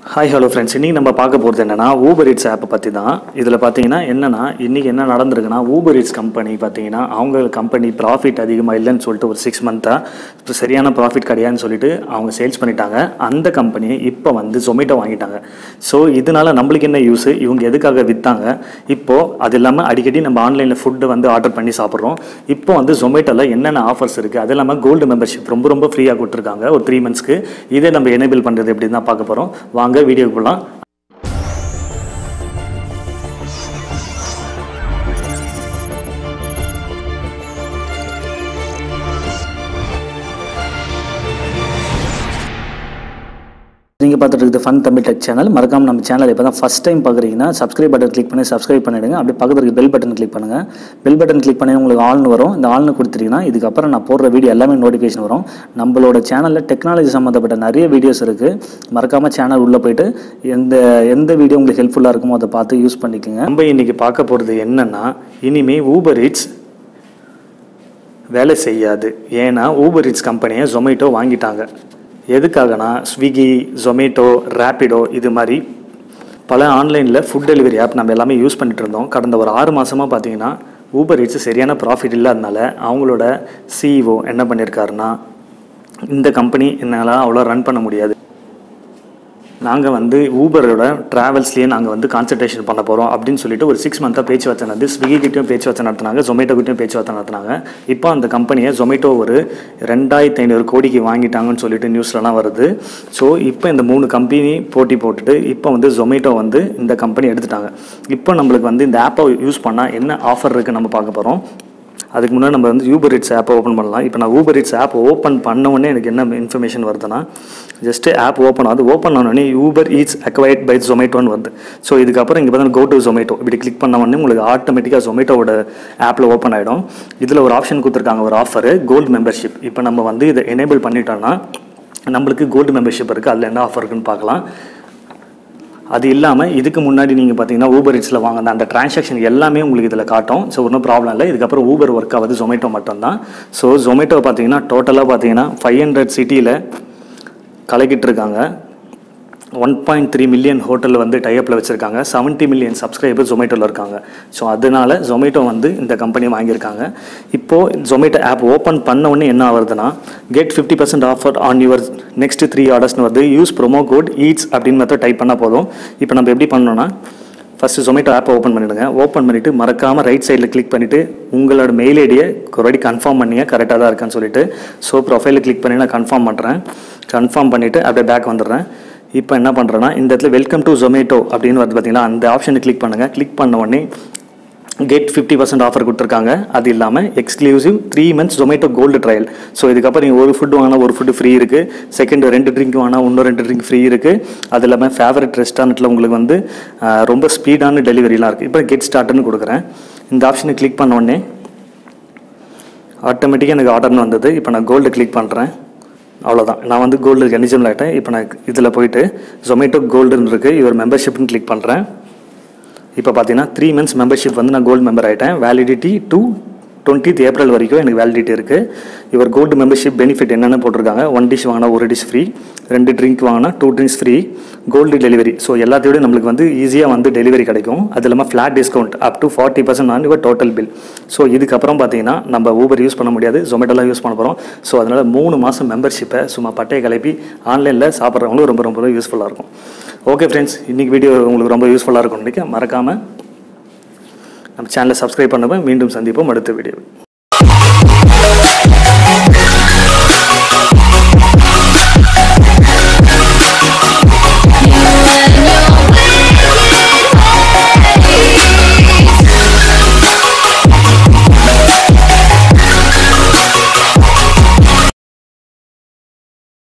hi hello friends இன்றைக்கி நம்ம பார்க்க போகிறது என்னென்னா ஊபர் இட்ஸ் ஆப்பை பற்றி தான் இதில் பார்த்தீங்கன்னா என்னென்னா இன்றைக்கி என்ன நடந்திருக்குன்னா ஊபர் இட்ஸ் கம்பெனி பார்த்தீங்கன்னா அவங்க கம்பெனி ப்ராஃபிட் அதிகமாக இல்லைன்னு சொல்லிட்டு ஒரு சிக்ஸ் மந்த்தாக இப்போ சரியான ப்ராஃபிட் கிடையாதுன்னு சொல்லிட்டு அவங்க சேல்ஸ் பண்ணிட்டாங்க அந்த கம்பெனியை இப்போ வந்து ஜொமேட்டோ வாங்கிட்டாங்க ஸோ இதனால நம்மளுக்கு என்ன யூஸ் இவங்க எதுக்காக விற்றாங்க இப்போது அது இல்லாமல் அடிக்கடி நம்ம ஆன்லைனில் ஃபுட்டு வந்து ஆர்டர் பண்ணி சாப்பிட்றோம் இப்போ வந்து ஜொமேட்டோவில் என்னென்ன ஆஃபர்ஸ் இருக்குது அது இல்லாமல் கோல்டு மெம்பர்ஷிப் ரொம்ப ரொம்ப ஃப்ரீயாக கொடுத்துருக்காங்க ஒரு த்ரீ மந்த்ஸ்க்கு இதே நம்ம எனேபிள் பண்ணுறது எப்படின்னு தான் பார்க்க போகிறோம் வாங்க வீடியோக்கு போகலாம் நீங்கள் பார்த்துட்டு இருக்குது ஃபன் தமிழ் டெக் சேனல் மறக்காம நம்ம சேனல் இப்போ தான் ஃபஸ்ட் டைம் பார்க்குறீங்கன்னா சப்ஸ்கிரைப் பட்டன் கிளிக் பண்ணி சப்ஸ்கிரைப் பண்ணிடுங்க அப்படியே பக்கத்தில் இருக்க பெல் பட்டன் கிளிக் பண்ணுங்கள் பெல் பட்டன் கிளிக் பண்ணி உங்களுக்கு ஆல்னு வரும் இந்த ஆல்னு கொடுத்துட்டீங்கன்னா இதுக்கப்புறம் நான் போடுற வீடியோ எல்லாமே நோட்டிஃபிகேஷன் வரும் நம்மளோட சேனலில் டெக்னாலஜி சம்மந்தப்பட்ட நிறைய வீடியோஸ் இருக்குது மறக்காமல் சேனல் உள்ளே போயிட்டு எந்த எந்த வீடியோ உங்களுக்கு ஹெல்ப்ஃபுல்லாக இருக்குமோ அதை பார்த்து யூஸ் பண்ணிக்கோங்க நம்ம இன்றைக்கி பார்க்க போகிறது என்னென்னா இனிமே ஊபர் இட்ஸ் வேலை செய்யாது ஏன்னா ஊபர் இட்ஸ் கம்பெனியை ஜொமேட்டோ வாங்கிட்டாங்க எதுக்காகனா ஸ்விக்கி ஜொமேட்டோ ரேப்பிடோ இது மாதிரி பல ஆன்லைனில் ஃபுட் டெலிவரி ஆப் நம்ம எல்லாமே யூஸ் பண்ணிட்டு இருந்தோம் கடந்த ஒரு ஆறு மாதமாக பார்த்தீங்கன்னா ஊபர் இட்ஸ் சரியான ப்ராஃபிட் இல்லாதனால அவங்களோட சிஇஓ என்ன பண்ணியிருக்காருன்னா இந்த கம்பெனி என்னால் அவ்வளோ ரன் பண்ண முடியாது நாங்கள் வந்து ஊபரோட ட்ராவல்ஸ்லேயே நாங்கள் வந்து கான்சன்ட்ரேஷன் பண்ண போகிறோம் அப்படின்னு சொல்லிட்டு ஒரு சிக்ஸ் மந்த்தாக பேச்சுவார்த்தை நடந்து ஸ்விக்கி கிட்டையும் பேச்சுவார்த்தை நடத்தினாங்க ஜொமேட்டோ கிட்டையும் பேச்சுவார்த்தை நடத்தினாங்க இப்போ அந்த கம்பெனியை ஜொமேட்டோ ஒரு ரெண்டாயிரத்தி ஐநூறு கோடிக்கு வாங்கிட்டாங்கன்னு சொல்லிட்டு நியூஸ்லலாம் வருது ஸோ இப்போ இந்த மூணு கம்பெனி போட்டி போட்டுட்டு இப்போ வந்து ஜொமேட்டோ வந்து இந்த கம்பெனி எடுத்துட்டாங்க இப்போ நம்மளுக்கு வந்து இந்த ஆப்பை யூஸ் பண்ணால் என்ன ஆஃபர் இருக்குது நம்ம பார்க்க போகிறோம் அதுக்கு முன்னாடி நம்ம வந்து ஊபர் இட்ஸ் ஆப்பை ஓப்பன் பண்ணலாம் இப்போ நான் ஊபர் இட்ஸ் ஆப் ஓப்பன் பண்ண உடனே எனக்கு என்ன இன்ஃபர்மேஷன் வருதுன்னா ஜஸ்ட்டு ஆப் ஓப்பன் ஆகுது ஓப்பன் ஆனோடனே ஊபர் ஈட்ஸ் அக்வைட் பை ஜொமேட்டோன்னு வருது ஸோ இதுக்கப்புறம் இங்கே பார்த்தா கோ டு ஜொமேட்டோ இப்படி கிளிக் பண்ண உடனே உங்களுக்கு ஆட்டோமேட்டிக்காக ஜொமேட்டோட ஆப்பில் ஓப்பன் ஆகிடும் இதில் ஒரு ஆப்ஷன் கொடுத்துருக்காங்க ஒரு ஆஃபரு கோல்டு மெம்பர்ஷிப் இப்போ நம்ம வந்து இதை எனேபிள் பண்ணிட்டோம்னா நம்மளுக்கு கோல்டு மெம்பர்ஷிப் இருக்குது அதில் என்ன ஆஃபர் இருக்குன்னு பார்க்கலாம் அது இல்லாமல் இதுக்கு முன்னாடி நீங்கள் பார்த்தீங்கன்னா ஊபர் இட்ஸில் வாங்கின அந்த டிரான்சாக்ஷன் எல்லாமே உங்களுக்கு இதில் காட்டும் ஸோ ஒன்றும் ப்ராப்ளம் இல்லை இதுக்கப்புறம் ஊபர் ஒர்க் ஆகுது ஜொமேட்டோ மட்டும்தான் ஸோ ஜொமேட்டோ பார்த்தீங்கன்னா டோட்டலாக பார்த்தீங்கன்னா ஃபைவ் ஹண்ட்ரட் சிட்டியில் கலக்கிட்டு இருக்காங்க ஒன் பாயிண்ட் த்ரீ மில்லியன் ஹோட்டலில் வந்து டைப்பில் வச்சுருக்காங்க செவன்ட்டி மில்லியன் சப்ஸ்கிரைபர் ஜொமேட்டோவில் இருக்காங்க ஸோ அதனால ஜொமேட்டோ வந்து இந்த கம்பெனி வாங்கியிருக்காங்க இப்போது ஜொமேட்டோ ஆப் ஓப்பன் பண்ண உடனே என்ன ஆகுதுன்னா get fifty percent offer on your next three ஆர்டர்ஸ்னு வருது யூஸ் ப்ரோமோ கோட் ஈட்ஸ் அப்படின்னு மட்டும் டைப் பண்ணால் போதும் இப்போ நம்ம எப்படி பண்ணோம்னா ஃபஸ்ட்டு ஜொமேட்டோ ஆப்பை ஓப்பன் பண்ணிவிடுங்க ஓப்பன் பண்ணிவிட்டு மறக்காமல் ரைட் சைடில் கிளிக் பண்ணிவிட்டு உங்களோட மெயில் ஐடியை ஒருவாடி கன்ஃபார்ம் பண்ணிங்க கரெக்டாக தான் இருக்கான்னு சொல்லிட்டு ஸோ ப்ரொஃபைலில் கிளிக் பண்ணி நான் கன்ஃபார்ம் பண்ணுறேன் கன்ஃபார்ம் பண்ணிவிட்டு அப்படியே பேக் வந்துடுறேன் இப்போ என்ன பண்ணுறேன்னா இந்த இடத்துல வெல்கம் டு ஜொமேட்டோ அப்படின்னு வருது பார்த்தீங்களா அந்த ஆப்ஷனை கிளிக் பண்ணுங்கள் கிளிக் பண்ண உடனே கெட் ஃபிஃப்டி பர்சன்ட் ஆஃபர் கொடுத்துருக்காங்க அது இல்லாமல் exclusive three months Zomato gold trial so இதுக்கப்புறம் நீங்கள் ஒரு ஃபுட் வாங்கினா ஒரு ஃபுட்டு ஃப்ரீ இருக்குது செகண்ட் ரெண்டு ட்ரிங்க் வாங்கினா இன்னும் ரெண்டு ட்ரிங்க் ஃப்ரீ இருக்குது அது இல்லாமல் ஃபேவரட் ரெஸ்டாரண்ட்டில் உங்களுக்கு வந்து ஆஹ், ரொம்ப ஸ்பீடான டெலிவரிலாம் இருக்குது இப்போ கெட் ஸ்டார்ட்னு கொடுக்குறேன் இந்த ஆப்ஷனை கிளிக் பண்ண உடனே ஆட்டோமேட்டிக்காக எனக்கு ஆர்டர்னு வந்தது இப்போ நான் கோல்டு கிளிக் பண்ணுறேன் அவ்வளோதான் நான் வந்து கோல்டு எலிஜிபிள் ஆகிட்டேன் இப்போ நான் இதில் போயிட்டு ஜொமேட்டோ கோல்டுன்னு இருக்குது இவர் மெம்பர்ஷிப்னு கிளிக் பண்ணுறேன் இப்போ பார்த்தீங்கன்னா த்ரீ மந்த்ஸ் மெம்பர்ஷிப் வந்து நான் கோல்டு மெம்பர் ஆகிட்டேன் வேலிடிட்டி டூ டுவெண்ட்டித் ஏப்ரல் வரைக்கும் எனக்கு வேலிடிட்டி இருக்குது இவர் கோல்டு மெம்பர்ஷிப் பெனிஃபிட் என்னென்னு போட்டிருக்காங்க ஒன் டிஷ் வாங்கினா ஒரு டிஷ் ஃப்ரீ ரெண்டு ட்ரிங்க் வாங்கினா two drinks free gold delivery so எல்லாத்தையோட நம்மளுக்கு வந்து ஈஸியாக வந்து டெலிவரி கிடைக்கும் அது இல்லாமல் flat discount up to forty percent on your total bill so இதுக்கப்புறம் பார்த்தீங்கன்னா நம்ம ஊபர் யூஸ் பண்ண முடியாது ஜொமேட்டோலாம் யூஸ் பண்ண போகிறோம் ஸோ அதனால் மூணு மாதம் மெம்பர்ஷிப்பை சும்மா பட்டையை கிளப்பி ஆன்லைனில் சாப்பிட்றவங்களும் ரொம்ப ரொம்ப யூஸ்ஃபுல்லாக இருக்கும் ஓகே ஃப்ரெண்ட்ஸ் இன்றைக்கி வீடியோ உங்களுக்கு ரொம்ப யூஸ்ஃபுல்லாக இருக்கும் நினைக்க மறக்காமல் நம்ம சேனலை சப்ஸ்கிரைப் பண்ணுவேன் மீண்டும் சந்திப்போம் அடுத்த வீடியோ